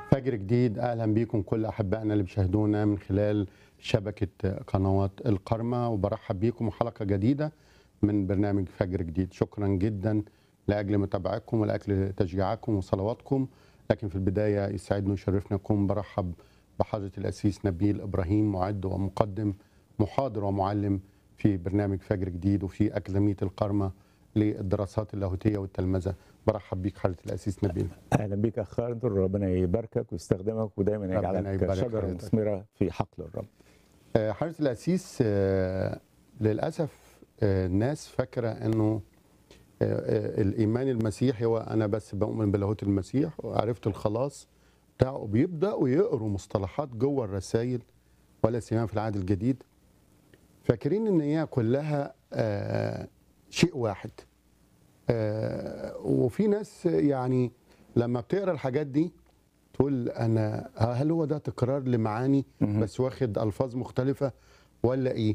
فجر جديد اهلا بيكم كل احبائنا اللي بيشاهدونا من خلال شبكه قنوات القرمه وبرحب بيكم حلقه جديده من برنامج فجر جديد شكرا جدا لاجل متابعتكم ولاجل تشجيعكم وصلواتكم لكن في البدايه يسعدني ويشرفني اكون برحب بحضره الاسيس نبيل ابراهيم معد ومقدم محاضر ومعلم في برنامج فجر جديد وفي اكاديميه القرمه للدراسات اللاهوتيه والتلمذه برحب بيك حضره الاسيس نبيل اهلا بيك اخ خالد ربنا يباركك ويستخدمك ودايما ربنا يجعلك يبارك شجره حضرتك. مثمره في حقل الرب آه، حضرة الأسيس آه، للأسف آه، الناس فاكرة أنه آه، آه، الإيمان المسيحي هو أنا بس بؤمن بلاهوت المسيح وعرفت الخلاص بتاعه بيبدأوا يقروا مصطلحات جوه الرسائل ولا سيما في العهد الجديد فاكرين ان هي كلها آه، شيء واحد آه، وفي ناس يعني لما بتقرا الحاجات دي تقول انا هل هو ده تكرار لمعاني مهم. بس واخد الفاظ مختلفه ولا ايه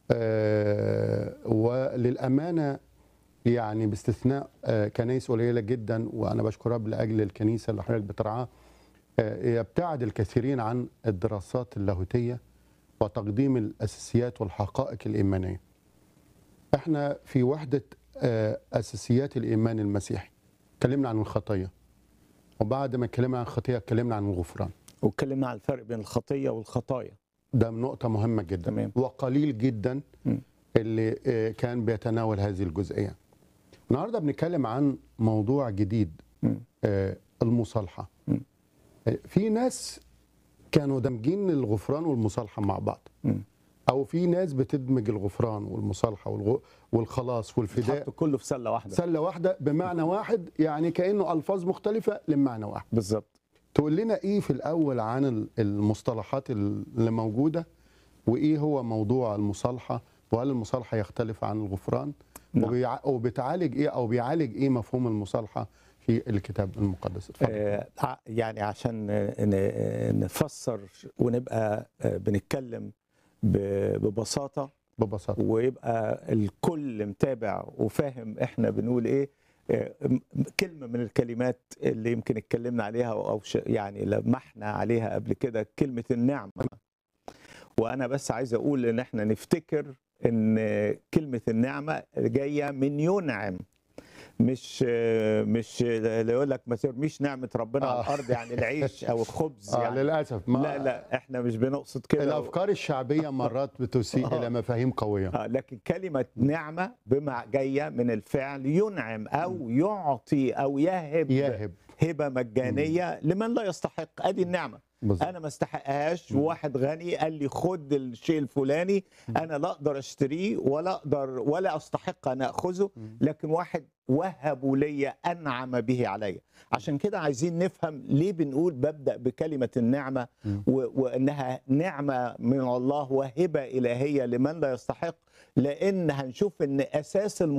آه وللامانه يعني باستثناء آه كنايس قليله جدا وانا بشكر رب لاجل الكنيسه اللي حضرتك بترعاها آه يبتعد الكثيرين عن الدراسات اللاهوتيه وتقديم الاساسيات والحقائق الايمانيه. احنا في وحده آه اساسيات الايمان المسيحي. اتكلمنا عن الخطيه. وبعد ما اتكلمنا عن الخطيه اتكلمنا عن الغفران. واتكلمنا عن الفرق بين الخطيه والخطايا ده نقطة مهمة جدا تمام. وقليل جدا مم. اللي آه، كان بيتناول هذه الجزئية النهاردة بنتكلم عن موضوع جديد مم. آه، المصالحة مم. آه، في ناس كانوا دامجين الغفران والمصالحة مع بعض مم. أو في ناس بتدمج الغفران والمصالحة والغ- والخلاص والفداء حط كله في سله واحده سلة واحدة بمعنى واحد يعني كأنه ألفاظ مختلفة لمعنى واحد بالظبط تقول لنا ايه في الاول عن ال- المصطلحات اللي موجوده وايه هو موضوع المصالحه وهل المصالحه يختلف عن الغفران نعم. وبيع- وبتعالج ايه او بيعالج ايه مفهوم المصالحه في الكتاب المقدس اتفضل. آه ع- يعني عشان ن- نفسر ونبقى آه، بنتكلم ب- ببساطه ببساطه ويبقى الكل متابع وفاهم احنا بنقول ايه آه، م- كلمه من الكلمات اللي يمكن اتكلمنا عليها او ش- يعني لمحنا عليها قبل كده كلمه النعمه وانا بس عايز اقول ان احنا نفتكر ان كلمه النعمه جايه من ينعم مش مش اللي يقول لك ما ترميش نعمه ربنا على آه. الارض يعني العيش او الخبز آه يعني للاسف ما لا لا احنا مش بنقصد كده الافكار الشعبيه مرات بتسيء آه. الى مفاهيم قويه آه لكن كلمة نعمة بما جاية من الفعل ينعم أو يعطي أو يهب ياهب هبة مجانية لمن لا يستحق أدي النعمة بالظبط أنا ما استحقهاش وواحد غني قال لي خد الشيء الفلاني أنا لا أقدر أشتريه ولا أقدر ولا أستحق أن أخذه لكن واحد وهبوا لي أنعم به علي عشان كده عايزين نفهم ليه بنقول ببدأ بكلمة النعمة مم. و- وانها نعمه من الله وهبه الهيه لمن لا يستحق لان هنشوف ان اساس